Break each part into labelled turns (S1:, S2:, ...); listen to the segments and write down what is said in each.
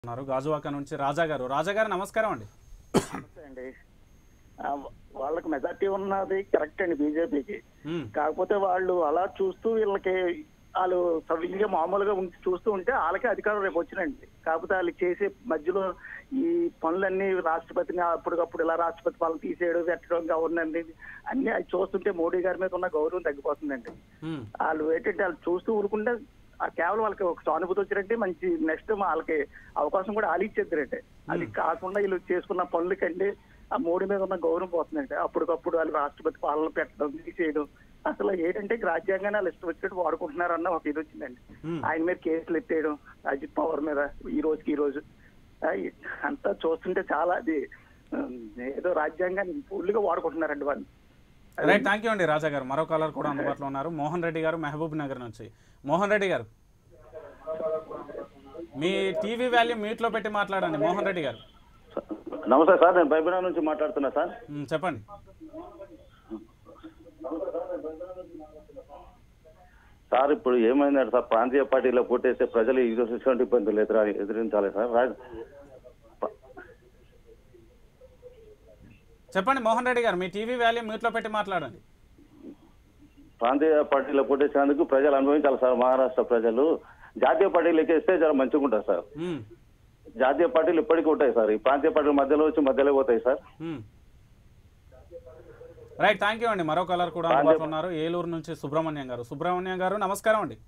S1: ఉన్నారు గాజువాక నుంచి రాజా గారు రాజా గారు నమస్కారం అండి
S2: నమస్తే అండి ఆ, వాళ్ళకి మెజార్టీ ఉన్నది కరెక్ట్ అండి బీజేపీకి
S1: మ్మ్.
S2: కాకపోతే వాళ్ళు అలా చూస్తూ వీళ్ళకి వాళ్ళు సవ్యంగా మామూలుగా ఉండి చూస్తూ ఉంటే వాళ్ళకే అధికారం రేపు వచ్చినండి కాకపోతే వాళ్ళు చేసే మధ్యలో ఈ పనులన్నీ రాష్ట్రపతిని అప్పటికప్పుడు ఇలా రాష్ట్రపతి పాలన తీసేయడం పెట్టడం గవర్నర్ అన్ని అది చూస్తుంటే మోడీ గారి మీద ఉన్న గౌరవం తగ్గిపోతుందండి
S1: మ్మ్.
S2: వాళ్ళు ఏంటంటే వాళ్ళు చూస్తూ ఊరుకుంటే ఆ కేవలం వాళ్ళకి ఒక సానుభూతి వచ్చినట్టే మంచి నెక్స్ట్ వాళ్ళకి అవకాశం కూడా వాళ్ళు ఇచ్చేద్దరంటే అది కాకుండా వీళ్ళు చేసుకున్న పనులకండి ఆ మోడీ మీద ఉన్న గౌరవం పోతుందంటే అప్పటికప్పుడు వాళ్ళు రాష్ట్రపతి పాలన పెట్టడం చేయడం అసలు ఏంటంటే రాజ్యాంగాన్ని వాళ్ళు ఇష్టం వచ్చినట్టు వాడుకుంటున్నారన్న ఒక ఇది వచ్చిందండి
S1: మ్మ్.
S2: ఆయన మీద కేసులు ఎత్తేయడం అజిత్ పవర్ మీద ఈ రోజుకి ఈ రోజు ఆ, ఈ- అంతా చూస్తుంటే చాలా అది ఉమ్, ఏదో రాజ్యాంగాన్ని ఫుల్గా వాడుకుంటున్నారండి వాళ్ళు
S1: రైట్ థ్యాంక్ యూ అండి రాజా గారు మరో కాలర్ కూడా అందుబాటులో ఉన్నారు మోహన్ రెడ్డి గారు మహబూబ్ నగర్ నుంచి మోహన్ రెడ్డి గారు మీ టీవీ వాల్యూ మ్యూట్లో పెట్టి మాట్లాడండి మోహన్ రెడ్డి గారు
S3: నమస్తే సార్ నేను బైబినా నుంచి మాట్లాడుతున్నా సార్
S1: మ్మ్, చెప్పండి
S3: సార్ ఇప్పుడు ఏమైందంటే సార్ ప్రాంతీయ పార్టీలో కొట్టేస్తే ప్రజలు ఇటువంటి ఇబ్బందులు ఎదురా ఎదిరించాలి సార్ రాజ్-
S1: చెప్పండి మోహన్ రెడ్డి గారు మీ టీవీ వాల్యూ మ్యూట్లో పెట్టి మాట్లాడండి
S3: ప్రాంతీయ పార్టీలో కొట్టేసేందుకు ప్రజలు అనుభవించాలి సార్ మహారాష్ట్ర ప్రజలు జాతీయ పార్టీలు ఎక్కేస్తే చాలా మంచిగా ఉంటుంది సార్
S1: మ్మ్.
S3: జాతీయ పార్టీలు ఇప్పటికీ ఉంటాయి సార్ ఈ ప్రాంతీయ పార్టీలు మధ్యలో వచ్చి మధ్యలో పోతాయి సార్
S1: మ్మ్. రైట్ థ్యాంక్ యూ అండి మరో కలర్ కూడా అందుబాటులో ఉన్నారు ఏలూరు నుంచి సుబ్రహ్మణ్యం గారు సుబ్రహ్మణ్యం గారు నమస్కారం అండి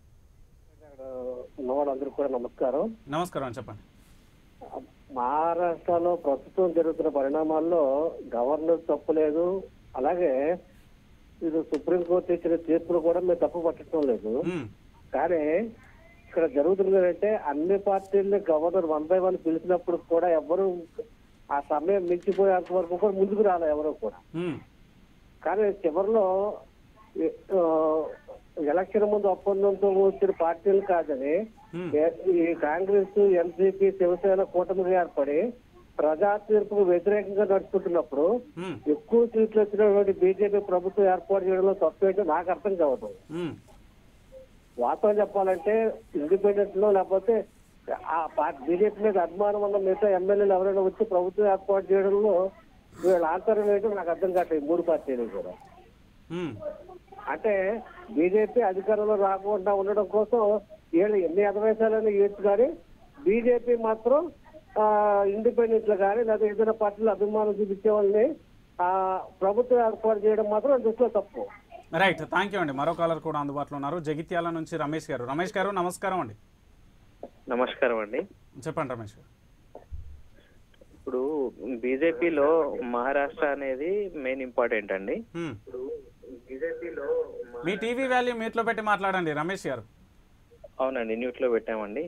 S4: ఉన్న వాళ్ళందరూ కూడా నమస్కారం
S1: నమస్కారం అండి చెప్పండి
S4: మహారాష్ట్రలో ప్రస్తుతం జరుగుతున్న పరిణామాల్లో గవర్నర్ తప్పు లేదు అలాగే ఇది సుప్రీంకోర్టు ఇచ్చిన తీర్పులు కూడా మేము తప్పు పట్టడం లేదు
S1: మ్మ్.
S4: కానీ ఇక్కడ జరుగుతున్నది ఏంటంటే అన్ని పార్టీల్ని గవర్నర్ వన్ బై వన్ పిలిచినప్పుడు కూడా ఎవరు ఆ సమయం మించిపోయేంత వరకు కూడా ముందుకు రాలే ఎవరు కూడా
S1: మ్మ్.
S4: కానీ చివరిలో ఈ- ఆ, ఎలక్షన్ ముందు ఒప్పందంతో వచ్చిన పార్టీలు కాదని
S1: మ్మ్.
S4: ఏ- ఈ కాంగ్రెస్ ఎన్సీపీ శివసేన కూటమిగా ఏర్పడి ప్రజా తీర్పుకు వ్యతిరేకంగా నడుచుకుంటున్నప్పుడు
S1: మ్మ్.
S4: ఎక్కువ సీట్లు వచ్చినటువంటి బీజేపీ ప్రభుత్వం ఏర్పాటు చేయడంలో తప్పేంటో నాకు అర్థం కావదు
S1: మ్మ్.
S4: వాస్తవం చెప్పాలంటే ఇండిపెండెంట్ లో లేకపోతే ఆ పార్టీ బీజేపీ మీద అభిమానం ఉన్న మిగతా ఎమ్మెల్యేలు ఎవరైనా వచ్చి ప్రభుత్వం ఏర్పాటు చేయడంలో వీళ్ళ ఆంతరం ఏంటో నాకు అర్థం కావట్లేదు ఈ మూడు పార్టీలు కూడా
S1: మ్మ్.
S4: అంటే బీజేపీ అధికారంలో రాకుండా ఉండడం కోసం వీళ్ళు ఎన్ని అధవేశాలను ఇవ్వచ్చు కానీ బీజేపీ మాత్రం ఆ, ఇండిపెండెంట్లు కానీ లేదా ఏదైనా పార్టీలు అభిమానం చూపించే వాళ్ళని ఆ, ప్రభుత్వం ఏర్పాటు చేయడం మాత్రం దృష్టిలో తప్పు
S1: రైట్ థ్యాంక్ యూ అండి మరో కాలర్ కూడా అందుబాటులో ఉన్నారు జగిత్యాల నుంచి రమేష్ గారు రమేష్ గారు నమస్కారం అండి
S5: నమస్కారం అండి
S1: చెప్పండి రమేష్ గారు
S5: ఇప్పుడు బీజేపీలో మహారాష్ట్ర అనేది మెయిన్ ఇంపార్టెంట్ అండి
S1: మ్మ్.
S5: బీజేపీలో
S1: మీ టీవీ వాల్యూ మ్యూట్లో పెట్టి మాట్లాడండి రమేష్ గారు
S5: అవునండి న్యూస్ లో పెట్టామండి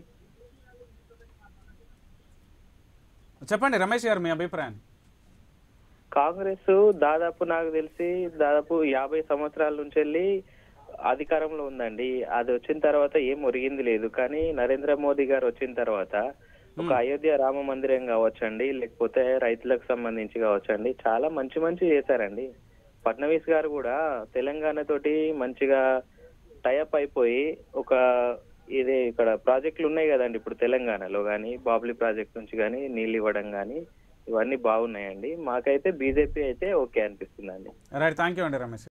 S1: చెప్పండి రమేష్ గారు మీ అభిప్రాయం
S5: కాంగ్రెస్ దాదాపు నాకు తెలిసి దాదాపు యాభై సంవత్సరాల నుంచి వెళ్ళి అధికారంలో ఉందండి అది వచ్చిన తర్వాత ఏం ఒరిగింది లేదు కానీ నరేంద్ర మోదీ గారు వచ్చిన తర్వాత ఒక అయోధ్య రామ మందిరం కావచ్చండి లేకపోతే రైతులకు సంబంధించి కావచ్చండి చాలా మంచి మంచి చేశారండి ఫడ్నవీస్ గారు కూడా తెలంగాణ తోటి మంచిగా టైఅప్ అయిపోయి ఒక ఇదే ఇక్కడ ప్రాజెక్టులు ఉన్నాయి కదండి ఇప్పుడు తెలంగాణలో కానీ బాబ్లీ ప్రాజెక్ట్ నుంచి కానీ నీళ్ళు ఇవ్వడం కానీ ఇవన్నీ బాగున్నాయండి మాకైతే బీజేపీ అయితే ఓకే అనిపిస్తుందండి
S1: రైట్ థ్యాంక్ యూ అండి రమేష్